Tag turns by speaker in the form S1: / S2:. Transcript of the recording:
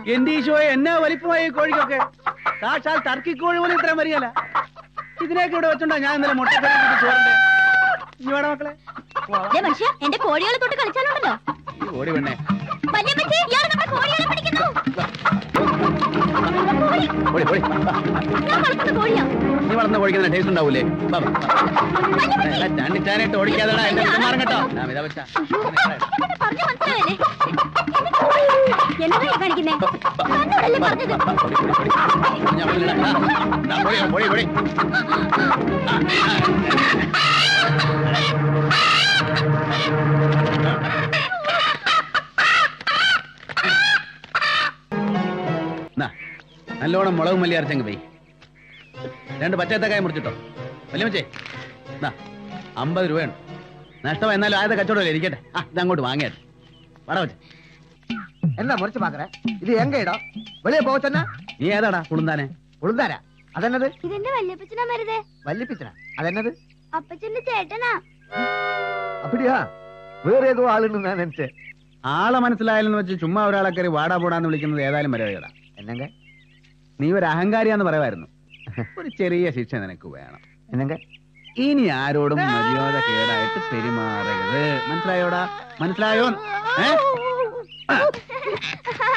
S1: എന്റെ ഈശോയെ എന്നാ വലിപ്പമായി ഈ കോഴിക്കൊക്കെ സാക്ഷാൽ ടർക്കി കോഴി പോലും ഇത്രയും വരികയല്ല ഇതിനെയൊക്കെ ഇവിടെ വെച്ചോണ്ടാ ഞാൻ ഇന്നലെ മുട്ടക്കറി ചോറിന്റെ ഇനി വേണം മക്കളെ
S2: ദേ മനുഷ്യ എന്റെ കോഴികളെ തൊട്ട് കളിച്ചാലുണ്ടല്ലോ
S1: ഈ ഓടി പെണ്ണേ
S2: വല്യമ്മച്ചി ഇയാൾ നമ്മുടെ കോഴികളെ പിടിക്കുന്നു കോഴി,
S1: ഓടി ഓടി
S2: ഞാൻ വളർത്തുന്ന കോഴിയാ
S1: നീ വളർന്ന കോഴിക്കുന്ന ടേസ്റ്റ് ഉണ്ടാവൂലേ വാ, വാ, വാ. ചാണ്ടിച്ചാനായിട്ട് ഓടിക്കാതെടാ എന്റെ അടുത്ത് മാറും കേട്ടോ ഞാൻ ഇതാ വെച്ചാ
S2: ഇതൊക്കെ പറഞ്ഞു മനസ്സിലായല്ലേ എന്നതാ ഈ കാണിക്കുന്നേ കണ്ടോടല്ലേ പറഞ്ഞത്
S1: ഓടി, ഓടി, ഓടി. ഞാൻ പറഞ്ഞില്ല, ദാ, ദാ, ഓടി, ഓടി, ഓടി. നാ, നല്ലോണം മുളകും മല്ലി അരച്ചങ്ങ് പോയി രണ്ട് പച്ചത്തക്കായ മുറിച്ചിട്ടോ വല്യമ്മച്ചേ നാ അമ്പത് രൂപയാണ് നഷ്ടം എന്നാലും ആദ്യത്തെ കച്ചവടമല്ലേ ഇരിക്കട്ടെ ആ ഇതങ്ങോട്ട് വാങ്ങിയാട്ടെ വട വെച്ചേ
S3: என்ன முறைச்சு பாக்குற இது எங்க இடம் வெளியே போக சொன்னா
S1: നീ ഏതാടാ കുളുന്താനെ
S3: ഉളുന്താരാ അതെന്നത്
S2: ഇതെന്റെ വല്യപ്പച്ചനാ മരുതേ
S3: വല്ലിപ്പിച്ചന അതെന്നത്
S2: അപ്പച്ചന്റെ ചേട്ടനാ
S3: அப்படியா வேற ஏதோ ஆளுன்னு நான் நினைச்சேன்
S1: ആളെ മനസ്സിലായാലെന്ന് വെച്ച് ചുമ്മാ ഒരാളെ കയറി വാടാ പോടാന്ന് വിളിക്കുന്നത് ഏതായാലും മര്യാദ
S3: என்னங்க
S1: നീ ഒരു അഹങ്കാരിയാന്ന് പറയുമായിരുന്നു ഒരു ചെറിയ ശിക്ഷ നിനക്ക് വേണം
S3: என்னங்க
S1: ഇനി ആരോടും മര്യാദ കേടായിട്ട് പെരുമാറരുത് മനസ്സിലായോടാ മനസ്സിലായോ ഏ? ആ.